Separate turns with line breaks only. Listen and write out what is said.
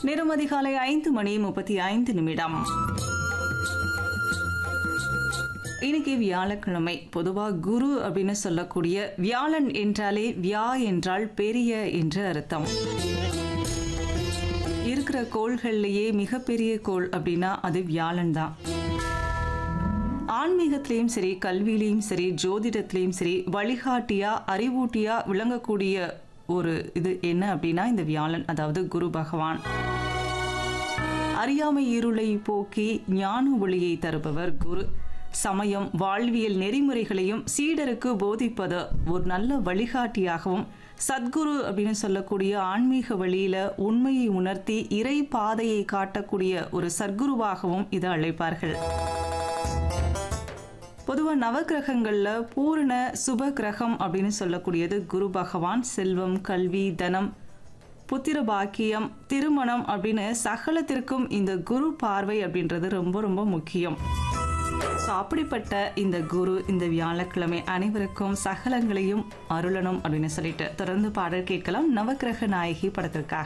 நேரம் அதிகாலை ஐந்து மணி முப்பத்தி ஐந்து நிமிடம் இன்னைக்கு வியாழக்கிழமை பொதுவா குரு அப்படின்னு சொல்லக்கூடிய வியாழன் என்றாலே வியா என்றால் பெரிய என்று அர்த்தம் இருக்கிற கோள்கள்லயே மிகப்பெரிய கோள் அப்படின்னா அது வியாழன் தான் ஆன்மீகத்திலையும் சரி கல்வியிலையும் சரி ஜோதிடத்திலையும் சரி வழிகாட்டியா அறிவூட்டியா விளங்கக்கூடிய ஒரு இது என்ன அப்படின்னா இந்த வியாழன் அதாவது குரு பகவான் அறியாமை இருளை போக்கி ஞான ஒளியை தருபவர் குரு சமயம் வாழ்வியல் நெறிமுறைகளையும் சீடருக்கு போதிப்பது ஒரு நல்ல வழிகாட்டியாகவும் சத்குரு அப்படின்னு சொல்லக்கூடிய ஆன்மீக வழியில உண்மையை உணர்த்தி இறை பாதையை காட்டக்கூடிய ஒரு சத்குருவாகவும் இதை அழைப்பார்கள் பொதுவாக நவகிரகங்கள்ல பூரண சுப கிரகம் அப்படின்னு சொல்லக்கூடியது குரு பகவான் செல்வம் கல்வி தனம் புத்திர பாக்கியம் திருமணம் அப்படின்னு சகலத்திற்கும் இந்த குரு பார்வை அப்படின்றது ரொம்ப ரொம்ப முக்கியம் ஸோ அப்படிப்பட்ட இந்த குரு இந்த வியாழக்கிழமை அனைவருக்கும் சகலங்களையும் அருளணும் அப்படின்னு சொல்லிட்டு தொடர்ந்து பாடல் கேட்கலாம் நவகிரக நாயகி படத்திற்காக